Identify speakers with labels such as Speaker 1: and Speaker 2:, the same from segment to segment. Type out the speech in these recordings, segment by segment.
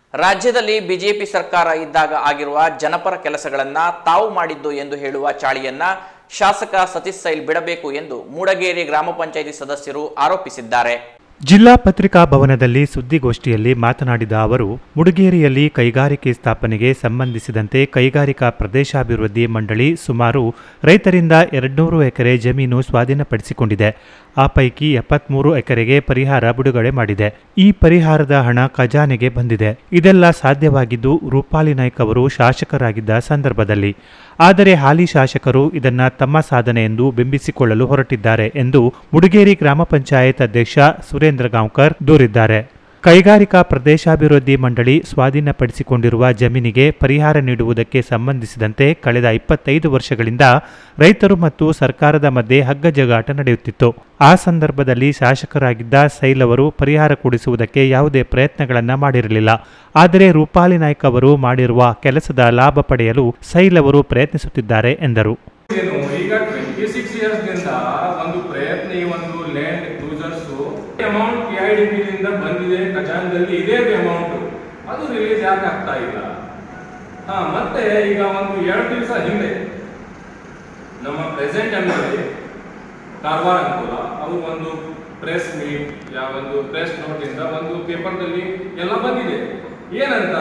Speaker 1: ರಾಜ್ಯದಲ್ಲಿ ಬಿಜೆಪಿ ಸರ್ಕಾರ ಇದ್ದಾಗ ಆಗಿರುವ ಜನಪರ ಕೆಲಸಗಳನ್ನ ತಾವು ಮಾಡಿದ್ದು ಎಂದು ಹೇಳುವ ಚಾಳಿಯನ್ನ ಶಾಸಕ ಸತೀಶ್ ಸೈಲ್ ಬಿಡಬೇಕು ಎಂದು ಮೂಡಗೇರಿ ಗ್ರಾಮ ಪಂಚಾಯಿತಿ ಸದಸ್ಯರು ಆರೋಪಿಸಿದ್ದಾರೆ
Speaker 2: ಜಿಲ್ಲಾ ಪತ್ರಿಕಾ ಭವನದಲ್ಲಿ ಸುದ್ದಿಗೋಷ್ಠಿಯಲ್ಲಿ ಮಾತನಾಡಿದ ಅವರು ಮುಡುಗೇರಿಯಲ್ಲಿ ಕೈಗಾರಿಕೆ ಸ್ಥಾಪನೆಗೆ ಸಂಬಂಧಿಸಿದಂತೆ ಕೈಗಾರಿಕಾ ಪ್ರದೇಶಾಭಿವೃದ್ಧಿ ಮಂಡಳಿ ಸುಮಾರು ರೈತರಿಂದ ಎರಡ್ನೂರು ಎಕರೆ ಜಮೀನು ಸ್ವಾಧೀನಪಡಿಸಿಕೊಂಡಿದೆ ಆ ಪೈಕಿ ಎಪ್ಪತ್ಮೂರು ಎಕರೆಗೆ ಪರಿಹಾರ ಬಿಡುಗಡೆ ಮಾಡಿದೆ ಈ ಪರಿಹಾರದ ಹಣ ಖಜಾನೆಗೆ ಬಂದಿದೆ ಇದೆಲ್ಲ ಸಾಧ್ಯವಾಗಿದ್ದು ರೂಪಾಲಿ ನಾಯ್ಕ್ ಅವರು ಶಾಸಕರಾಗಿದ್ದ ಸಂದರ್ಭದಲ್ಲಿ ಆದರೆ ಹಾಲಿ ಶಾಸಕರು ಇದನ್ನ ತಮ್ಮ ಸಾಧನೆ ಎಂದು ಬಿಂಬಿಸಿಕೊಳ್ಳಲು ಹೊರಟಿದ್ದಾರೆ ಎಂದು ಮುಡುಗೇರಿ ಗ್ರಾಮ ಪಂಚಾಯತ್ ಅಧ್ಯಕ್ಷ ಸುರೇಂದ್ರ ಗಾಂವ್ಕರ್ ದೂರಿದ್ದಾರೆ ಕೈಗಾರಿಕಾ ಪ್ರದೇಶಾಭಿವೃದ್ಧಿ ಮಂಡಳಿ ಸ್ವಾಧೀನಪಡಿಸಿಕೊಂಡಿರುವ ಜಮೀನಿಗೆ ಪರಿಹಾರ ನೀಡುವುದಕ್ಕೆ ಸಂಬಂಧಿಸಿದಂತೆ ಕಳೆದ ಇಪ್ಪತ್ತೈದು ವರ್ಷಗಳಿಂದ ರೈತರು ಮತ್ತು ಸರ್ಕಾರದ ಮಧ್ಯೆ ಹಗ್ಗಜಗಾಟ ನಡೆಯುತ್ತಿತ್ತು ಆ ಸಂದರ್ಭದಲ್ಲಿ ಶಾಸಕರಾಗಿದ್ದ ಸೈಲ್ ಅವರು ಪರಿಹಾರ ಕೊಡಿಸುವುದಕ್ಕೆ ಯಾವುದೇ ಪ್ರಯತ್ನಗಳನ್ನ ಮಾಡಿರಲಿಲ್ಲ ಆದರೆ ರೂಪಾಲಿ ನಾಯ್ಕ್ ಅವರು ಮಾಡಿರುವ ಕೆಲಸದ ಲಾಭ ಪಡೆಯಲು ಸೈಲ್ ಅವರು ಪ್ರಯತ್ನಿಸುತ್ತಿದ್ದಾರೆ ಎಂದರು
Speaker 3: ಏನು ಈಗ ಟ್ವೆಂಟಿ ಸಿಕ್ಸ್ ಇಯರ್ಸ್ ದಿಂದ ಒಂದು ಪ್ರಯತ್ನ ಈ ಒಂದು land users amount K I D ದಿಂದ ಬಂದಿದೆ ಖಜಾನದಲ್ಲಿ ಇದೇ ಅಮೌಂಟ್ ಅದು ರಿಲೀಸ್ ಯಾಕೆ ಆಗ್ತಾ ಇಲ್ಲ ಹಾ ಮತ್ತೆ ಈಗ ಒಂದು ಎರಡು ದಿವಸ ಹಿಂದೆ ನಮ್ಮ present M L A Karwar ಅನುಕೂಲ ಅವರು ಒಂದು ಪ್ರೆಸ್ ಮೀಟ್ ಯಾವ ಒಂದು ಪ್ರೆಸ್ ನೋಟ್ ಇಂದ ಒಂದು ಪೇಪರ್ದಲ್ಲಿ ಎಲ್ಲ ಬಂದಿದೆ ಏನಂತ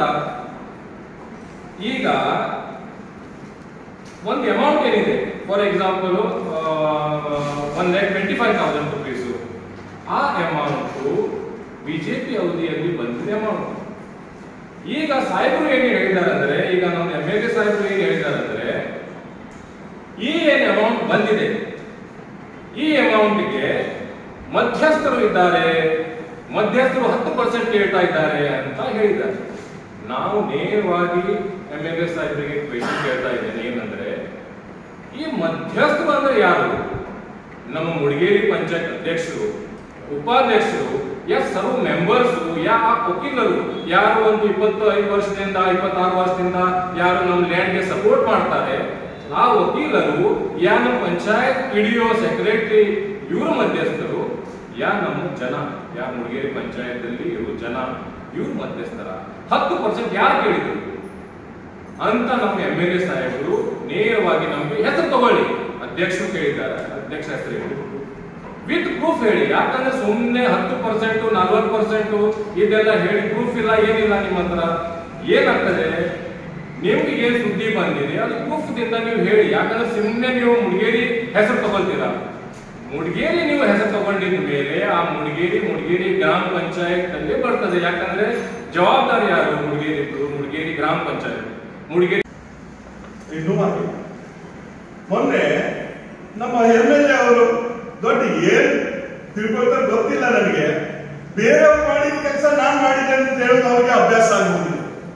Speaker 3: ಈಗ ಒಂದು ಅಮೌಂಟ್ ಏನಿದೆ for example one lakh twenty five thousand rupees ಆ ಅಮೌಂಟು ಬಿಜೆಪಿ ಅವಧಿಯಲ್ಲಿ ಬಂದಿದೆ ಅಮೌಂಟ್ ಈಗ ಸಾಹೇಬರು ಏನು ಹೇಳಿದ್ದಾರೆ ಅಂದ್ರೆ ಈಗ ನಮ್ಮ ಎಮ್ ಎಲ್ ಎ ಸಾಹೇಬರು ಏನು ಹೇಳಿದ್ದಾರೆ ಅಂದ್ರೆ ಈ ಏನು ಅಮೌಂಟ್ ಬಂದಿದೆ ಈ ಅಮೌಂಟ್ಗೆ ಮಧ್ಯಸ್ಥರು ಇದ್ದಾರೆ ಮಧ್ಯಸ್ಥರು ಹತ್ತು ಪರ್ಸೆಂಟ್ ಕೇಳ್ತಾ ಇದ್ದಾರೆ ಅಂತ ಹೇಳಿದ್ದಾರೆ ನಾವು ನೇರವಾಗಿ ಎಂ ಎಲ್ ಎ ಸಾಹೇಬರಿಗೆ ಕ್ವೆಶನ್ ಕೇಳ್ತಾ ಇದ್ದೇನೆ ಏನಂದ್ರೆ ಈ ಮಧ್ಯಸ್ಥರು ಅಂದ್ರೆ ಯಾರು ನಮ್ಮ ಮುಡಿಗೇರಿ ಪಂಚಾಯತ್ ಅಧ್ಯಕ್ಷರು ಉಪಾಧ್ಯಕ್ಷರು ಯಾ ಸರ್ವ್ ಮೆಂಬರ್ಸ್ ಯಾ ಆ ವಕೀಲರು ಯಾರು ಒಂದು ಇಪ್ಪತ್ತು ಐದು ವರ್ಷದಿಂದ ಇಪ್ಪತ್ತಾರು ವರ್ಷದಿಂದ ಯಾರು ನಮ್ಮ ಲ್ಯಾಂಡ್ಗೆ ಸಪೋರ್ಟ್ ಮಾಡ್ತಾರೆ ಆ ವಕೀಲರು ಯಾ ನಮ್ಮ ಪಂಚಾಯತ್ ಪಿಡಿಒ ಸೆಕ್ರೆಟರಿ ಇವರು ಮಧ್ಯಸ್ಥರು ಯಾ ನಮ್ಮ ಜನ ಯಾ ಮುಡಿಗೇರಿ ಪಂಚಾಯತ್ ಅಲ್ಲಿ ಇರುವ ಜನ ಇವ್ರು ಮಧ್ಯಸ್ಥರ ಹತ್ತು ಪರ್ಸೆಂಟ್ ಯಾರು ಕೇಳಿದ್ರು ಅಂತ ನಮ್ಮ ಎಂ ಎಲ್ ಎ ಸಾಹೇಬರು ನೇರವಾಗಿ ನಮಗೆ ಹೆಸರು ತಗೊಳ್ಳಿ ಅಧ್ಯಕ್ಷರು ಕೇಳಿದ್ದಾರೆ ಅಧ್ಯಕ್ಷ ಹೆಸರು ಹೇಳಿ ವಿತ್ ಪ್ರೂಫ್ ಹೇಳಿ ಯಾಕಂದ್ರೆ ಸುಮ್ಮನೆ ಹತ್ತು ಪರ್ಸೆಂಟ್ ನಲ್ವತ್ತು ಪರ್ಸೆಂಟ್ ಇದೆಲ್ಲ ಹೇಳಿ ಪ್ರೂಫ್ ಇಲ್ಲ ಏನಿಲ್ಲ ನಿಮ್ಮ ಹತ್ರ ಏನಾಗ್ತದೆ ನಿಮ್ಗೆ ಏನ್ ಸುದ್ದಿ ಬಂದಿದೆ ಅದು ಪ್ರೂಫ್ ದಿಂದ ನೀವು ಹೇಳಿ ಯಾಕಂದ್ರೆ ಸುಮ್ಮನೆ ನೀವು ಮುಡಿಗೇರಿ ಹೆಸರು ತಗೊಳ್ತೀರಾ ಮುಡಿಗೇರಿ ನೀವು ಹೆಸರು ತಗೊಂಡಿದ ಮೇಲೆ ಆ ಮುಡಿಗೇರಿ ಮುಡಿಗೇರಿ ಗ್ರಾಮ ಪಂಚಾಯತ್ ಅಲ್ಲಿ ಬರ್ತದೆ ಯಾಕಂದ್ರೆ ಜವಾಬ್ದಾರಿ ಯಾರು ಮುಡಿಗೇರಿ ಮುಡಿಗೇರಿ ಗ್ರಾಮ ಪಂಚಾಯತ್ ಮುಡಿಗೇರಿ
Speaker 4: ಇನ್ನೂ ಮಾಡಿ ಮೊನ್ನೆ ನಮ್ಮ ಎಮ್ ಎಲ್ ಎ ಅವರು ದೊಡ್ಡ ಏನ್ ತಿಳ್ಕೊಳ್ತಾರೆ ಗೊತ್ತಿಲ್ಲ ನನಗೆ ಬೇರೆಯವ್ರು ಮಾಡಿದ ಕೆಲಸ ನಾನ್ ಮಾಡಿದೆ ಅಂತ ಹೇಳೋದು ಅವ್ರಿಗೆ ಅಭ್ಯಾಸ ಆಗುವುದಿಲ್ಲ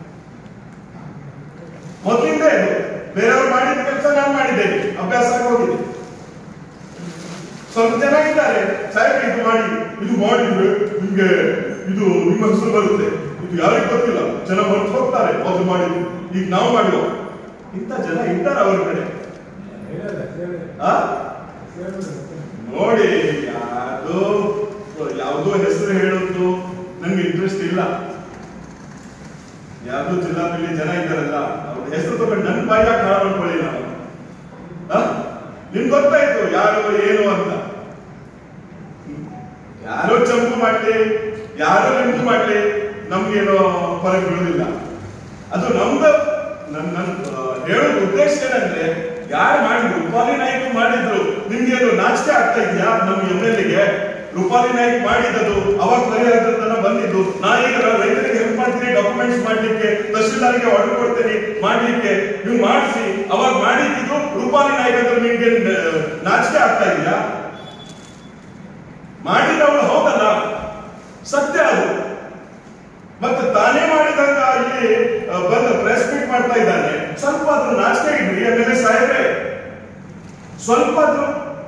Speaker 4: ಮೊದಲಿಂದ ಇದು ಬೇರೆಯವ್ರು ಮಾಡಿದ ಕೆಲಸ ನಾನ್ ಮಾಡಿದ್ದೇನೆ ಅಭ್ಯಾಸ ಆಗೋಗಿದೆ ಸ್ವಲ್ಪ ಜನ ಇದ್ದಾರೆ ಸಾಹೇಬ್ ಇದು ಮಾಡಿ ಇದು ಮಾಡಿದ್ರೆ ನಿಮ್ಗೆ ಇದು ನಿಮ್ಮ ಹೆಸರು ಬರುತ್ತೆ ಇದು ಯಾರಿಗೂ ಗೊತ್ತಿಲ್ಲ ಜನ ಹೊರಟು ಹೋಗ್ತಾರೆ ಮೊದಲು ಮಾಡಿದ್ರು ಈಗ ನಾವು ಮಾಡುವ ಇಂಥ ಜನ ಇದ್ದಾರೆ ಅವ್ರ ಕಡೆ ಆ? ನೋಡಿ ಯಾವ್ದೋ ಯಾವುದೋ ಹೆಸರು ಹೇಳೋದು ನಂಗೆ ಇಂಟ್ರೆಸ್ಟ್ ಇಲ್ಲ ಯಾವ್ದೋ ಜಿಲ್ಲಾದಲ್ಲಿ ಜನ ಇದ್ದಾರಲ್ಲ ಅವ್ರ ಹೆಸರು ತಗೊಂಡು ನನ್ನ ಬಾಯ ಕಾಳ ಮಾಡ್ಕೊಳ್ಳಿ ನಾವು ಆ? ನಿಮ್ಗೆ ಗೊತ್ತಾಯ್ತು ಯಾರು ಏನು ಅಂತ ಯಾರೋ ಚಂಪು ಮಾಡ್ಲಿ ಯಾರೋ ನಿಂತು ಮಾಡ್ಲಿ ನಮ್ಗೇನೋ ಫರಕ್ ಬೀಳೋದಿಲ್ಲ ಅದು ನಮ್ದು ನನ್ ನನ್ ಆ, ಹೇಳೋ ಉದ್ದೇಶ ಏನಂದ್ರೆ ಯಾರು ಮಾಡಿದ್ರು ರೂಪಾಲಿ ನಾಯ್ಕ ಮಾಡಿದ್ರು ನಿಮ್ಗೆ ಅದು ನಾಚಿಕೆ ಆಗ್ತಾ ಇದೆಯಾ ನಮ್ಮ ಎಮ್ ಎಲ್ ಎಗೆ ರೂಪಾಲಿ ನಾಯ್ಕ ಮಾಡಿದ್ದು ಅವಾಗ ಪರಿಹಾರತನ ಬಂದಿದ್ದು ನಾ ಈಗ ರೈತರಿಗೆ ಹೆಲ್ಪ್ ಮಾಡ್ತೀನಿ ಡಾಕ್ಯುಮೆಂಟ್ಸ್ ಮಾಡ್ಲಿಕ್ಕೆ ತಹಶೀಲ್ದಾರ್ಗೆ ಆರ್ಡರ್ ಕೊಡ್ತೀನಿ ಮಾಡ್ಲಿಕ್ಕೆ ನೀವು ಮಾಡಿಸಿ ಅವಾಗ ಮಾಡಿದ್ದು ರೂಪಾಲಿ ನಾಯ್ಕ ಅಂದ್ರೆ ನಿಮ್ಗೆ ಆ, ನಾಚಿಕೆ ಆಗ್ತಾ ಇದೆಯಾ ಮಾಡಿದವಳು ಹೌದಲ್ಲ ಸತ್ಯ ಅದು ಮತ್ತೆ ತಾನೇ ಮಾಡಿದಂಗ ಇಲ್ಲಿ ಆ, ಬಂದು ಪ್ರೆಸ್ ಮೀಟ್ ಮಾಡ್ತಾ ಇದ್ದಾನೆ ಸ್ವಲ್ಪ ಅದ್ರ ನಾಚಿಕೆ ಇಡ್ರಿ ಎಮ್ ಎಲ್ ಎ ಸಾಹೇಬ್ರೆ ಸ್ವಲ್ಪ ಆದ್ರೂ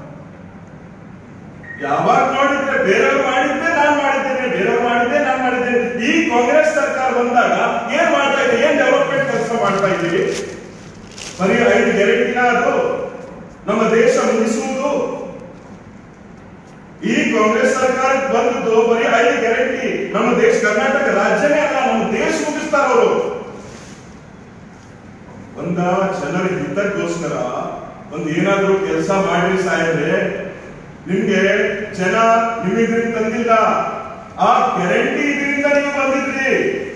Speaker 4: ಯಾವಾಗ ನೋಡಿದ್ರೆ ಬೇರೆಯವ್ರು ಮಾಡಿದ್ದೆ ನಾನ್ ಮಾಡಿದ್ದೇನೆ ಬೇರೆಯವ್ರು ಮಾಡಿದ್ದೆ ನಾನ್ ಮಾಡಿದ್ದೇನೆ ಈ ಕಾಂಗ್ರೆಸ್ ಸರ್ಕಾರ ಬಂದಾಗ ಏನ್ ಮಾಡ್ತಾ ಇದೆ ಏನ್ ಡೆವಲಪ್ಮೆಂಟ್ ಕೆಲಸ ಮಾಡ್ತಾ ಇದ್ದೀವಿ ಬರೀ ಐದು ಗ್ಯಾರಂಟಿನ ಅದು ನಮ್ಮ ದೇಶ ಮುಗಿಸುವುದು ಈ ಕಾಂಗ್ರೆಸ್ ಸರ್ಕಾರ ಬಂದದ್ದು ಬರೀ ಐದು ಗ್ಯಾರಂಟಿ ನಮ್ಮ ದೇಶ ಕರ್ನಾಟಕ ರಾಜ್ಯನೇ ಅಲ್ಲ ನಮ್ಮ ದೇಶ ಮುಗಿಸ್ತಾರ ಬಂದ ಜನರ ಹಿತಕ್ಕೋಸ್ಕರ ಒಂದು ಏನಾದ್ರೂ ಕೆಲಸ ಮಾಡ್ರಿ ಸಾಹೇಬ್ರೆ ನಿಮ್ಗೆ ಜನ ನಿಮ್ಮಿದ್ರಿಂದ ತಂದಿಲ್ಲ ಆ ಗ್ಯಾರಂಟಿ ಇದರಿಂದ ನೀವು ಬಂದಿದ್ರಿ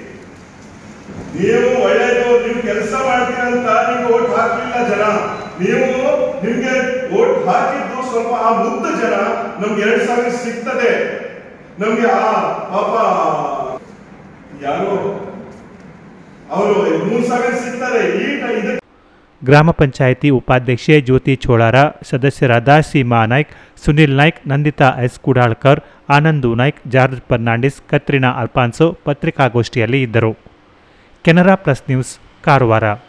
Speaker 4: ನೀವು ಒಳ್ಳೇದು ನೀವು ಕೆಲಸ ಮಾಡ್ತೀರಂತ ನೀವು ಓಟ್ ಹಾಕ್ಲಿಲ್ಲ ಜನ ನೀವು ನಿಮ್ಗೆ ಓಟ್ ಹಾಕಿದ್ದು ಸ್ವಲ್ಪ ಆ ಮುಗ್ಧ ಜನ ನಮ್ಗೆ ಎರಡ್ ಸಾವಿರ ಸಿಗ್ತದೆ ನಮ್ಗೆ ಆ ಪಾಪ ಯಾರು ಅವರು ಮೂರ್ ಸಾವಿರ ಸಿಗ್ತಾರೆ ಈ ಟ- ಇದಕ್ಕೆ
Speaker 2: ಗ್ರಾಮ ಪಂಚಾಯಿತಿ ಉಪಾಧ್ಯಕ್ಷೆ ಜ್ಯೋತಿ ಚೋಳಾರ ಸದಸ್ಯರಾದ ಸೀಮಾ ನಾಯ್ಕ್ ಸುನಿಲ್ ನಾಯ್ಕ್ ನಂದಿತಾ ಎಸ್ ಕುಡಾಳ್ಕರ್ ಆನಂದು ನಾಯ್ಕ್ ಜಾರ್ಜ್ ಫರ್ನಾಂಡಿಸ್ ಕತ್ರಿನಾ ಅಲ್ಫಾನ್ಸೋ ಪತ್ರಿಕಾಗೋಷ್ಠಿಯಲ್ಲಿ ಇದ್ದರು ಕೆನರಾ ಪ್ಲಸ್ ನ್ಯೂಸ್ ಕಾರವಾರ